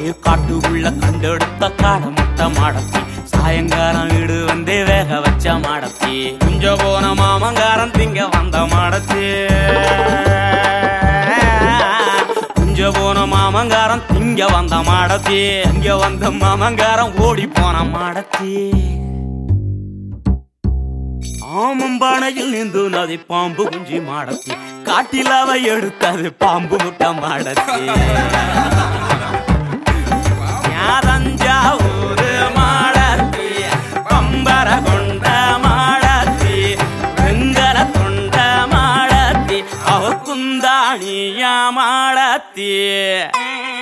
காட்டுக்குள்ள கண்டெடுத்த காடை முட்டை மாடத்தி சாயங்காலம் வீடு வந்து வேக வச்ச மாடத்தி குஞ்ச போன மாமங்காரன் திங்க வந்த மாடத்தி குஞ்ச போன மாமங்காரன் திங்க வந்த மாடத்தி இங்க வந்த மாமங்காரன் ஓடி போன மாடத்தி ஆமம்பானையில் நின்று நதி பாம்பு குஞ்சி மாடத்தி காட்டில் அவ எடுத்தது பாம்பு முட்டை மாடத்தி யாரஞ்சாவூரு மாடத்தி பம்பர கொண்ட மாடத்தி வெங்கல தொண்ட மாடத்தி அவ குந்தாணியா மாடத்தி